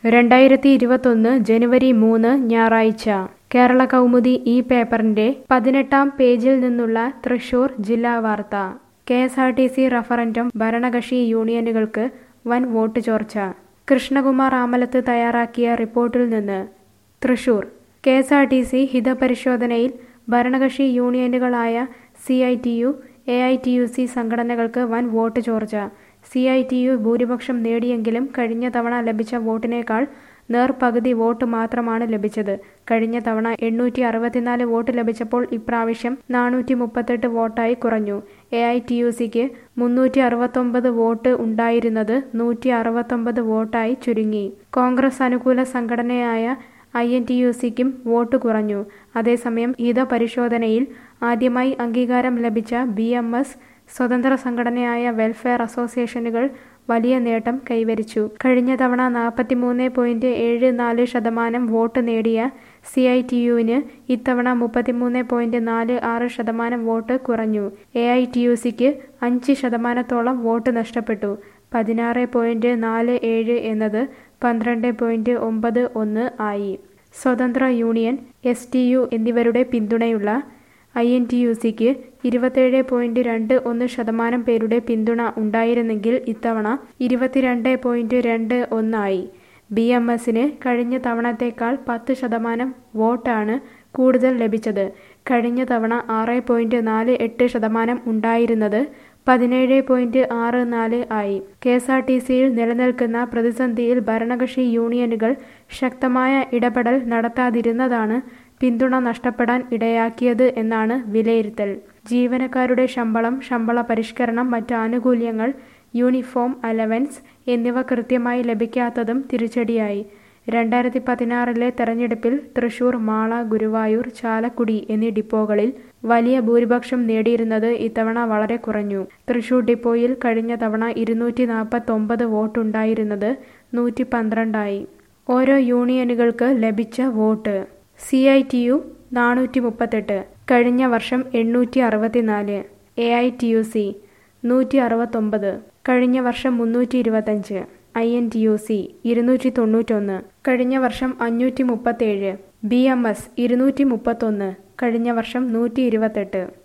രണ്ടായിരത്തി ഇരുപത്തൊന്ന് ജനുവരി മൂന്ന് ഞായറാഴ്ച കേരള കൗമുദി ഈ പേപ്പറിന്റെ പതിനെട്ടാം പേജിൽ നിന്നുള്ള തൃശൂർ ജില്ലാ വാർത്ത K S R T C referendum ഭരണകക്ഷി യൂണിയനുകൾക്ക് വൻ വോട്ട് ചോർച്ച കൃഷ്ണകുമാർ ആമലത്ത് തയ്യാറാക്കിയ റിപ്പോർട്ടിൽ നിന്ന് Thrissur K S R T C ഹിതപരിശോധനയിൽ ഭരണകക്ഷി യൂണിയനുകളായ C I T U A I T U C സംഘടനകൾക്ക് വൻ വോട്ട് ചോർച്ച സി ഐ ടി യു ഭൂരിപക്ഷം നേടിയെങ്കിലും കഴിഞ്ഞ തവണ ലഭിച്ച വോട്ടിനേക്കാൾ നേർപകുതി വോട്ട് മാത്രമാണ് ലഭിച്ചത് കഴിഞ്ഞ തവണ എണ്ണൂറ്റി അറുപത്തിനാല് വോട്ട് ലഭിച്ചപ്പോൾ ഇപ്രാവശ്യം നാനൂറ്റി മുപ്പത്തെട്ട് വോട്ടായി കുറഞ്ഞു എ ഐ ടി യു സിക്ക് മുന്നൂറ്റി അറുപത്തൊമ്പത് വോട്ട് ഉണ്ടായിരുന്നത് നൂറ്റി അറുപത്തൊമ്പത് വോട്ടായി ചുരുങ്ങി കോൺഗ്രസ് അനുകൂല സംഘടനയായ ഐ എൻ ടി യു സിക്കും വോട്ട് കുറഞ്ഞു അതേസമയം ഹിതപരിശോധനയിൽ ആദ്യമായി അംഗീകാരം ലഭിച്ച ബി എം എസ് സ്വതന്ത്ര സംഘടനയായ വെൽഫെയർ അസോസിയേഷനുകൾ വലിയ നേട്ടം കൈവരിച്ചു കഴിഞ്ഞ തവണ നാൽപ്പത്തിമൂന്ന് പോയിന്റ് ഏഴ് നാല് ശതമാനം വോട്ട് നേടിയ സി ഐ ടി യുവിന് ഇത്തവണ മുപ്പത്തിമൂന്ന് പോയിന്റ് നാല് ആറ് ശതമാനം വോട്ട് കുറഞ്ഞു എ ഐ ടി യു സിക്ക് അഞ്ച് ശതമാനത്തോളം വോട്ട് നഷ്ടപ്പെട്ടു പതിനാറ് പോയിന്റ് നാല് ഏഴ് എന്നത് പന്ത്രണ്ട് പോയിന്റ് ഒമ്പത് ഒന്ന് ആയി സ്വതന്ത്ര യൂണിയൻ എസ് ടി യു എന്നിവരുടെ പിന്തുണയുള്ള ഐ എൻ ടി യു സിക്ക് ഇരുപത്തേഴ് പോയിന്റ് രണ്ട് ഒന്ന് ശതമാനം പേരുടെ പിന്തുണ ഉണ്ടായിരുന്നെങ്കിൽ ഇത്തവണ ഇരുപത്തിരണ്ട് പോയിന്റ് രണ്ട് ഒന്നായി ബി എം എസിന് കഴിഞ്ഞ തവണത്തേക്കാൾ പത്ത് ശതമാനം വോട്ടാണ് കൂടുതൽ ലഭിച്ചത് കഴിഞ്ഞ തവണ ആറ് പോയിന്റ് നാല് എട്ട് ശതമാനം ഉണ്ടായിരുന്നത് പതിനേഴ് പോയിന്റ് ആറ് നാല് ആയി കെ എസ് ആർ ടി സിയിൽ നിലനിൽക്കുന്ന പ്രതിസന്ധിയിൽ ഭരണകക്ഷി യൂണിയനുകൾ ശക്തമായ ഇടപെടൽ നടത്താതിരുന്നതാണ് പിന്തുണ നഷ്ടപ്പെടാൻ ഇടയാക്കിയത് എന്നാണ് വിലയിരുത്തൽ ജീവനക്കാരുടെ ശമ്പളം ശമ്പള പരിഷ്കരണം മറ്റ് ആനുകൂല്യങ്ങൾ യൂണിഫോം അലവൻസ് എന്നിവ കൃത്യമായി ലഭിക്കാത്തതും തിരിച്ചടിയായി രണ്ടായിരത്തി പതിനാറിലെ തെരഞ്ഞെടുപ്പിൽ തൃശൂർ മാള ഗുരുവായൂർ ചാലക്കുടി എന്നീ ഡിപ്പോകളിൽ വലിയ ഭൂരിപക്ഷം നേടിയിരുന്നത് ഇത്തവണ വളരെ കുറഞ്ഞു തൃശൂർ ഡിപ്പോയിൽ കഴിഞ്ഞ തവണ ഇരുന്നൂറ്റി നാൽപ്പത്തൊമ്പത് വോട്ടുണ്ടായിരുന്നത് നൂറ്റി പന്ത്രണ്ടായി ഓരോ യൂണിയനുകൾക്ക് ലഭിച്ച vote C I T U നാനൂറ്റി മുപ്പത്തെട്ട് കഴിഞ്ഞ വർഷം എണ്ണൂറ്റി അറുപത്തിനാല് A I T U C നൂറ്റി അറുപത്തൊമ്പത് കഴിഞ്ഞ വർഷം മുന്നൂറ്റി ഇരുപത്തഞ്ച് I N T U C ഇരുന്നൂറ്റി തൊണ്ണൂറ്റൊന്ന് കഴിഞ്ഞ വർഷം അഞ്ഞൂറ്റി മുപ്പത്തേഴ് ബി എം എസ് ഇരുന്നൂറ്റി മുപ്പത്തൊന്ന് കഴിഞ്ഞ വർഷം നൂറ്റി ഇരുപത്തെട്ട്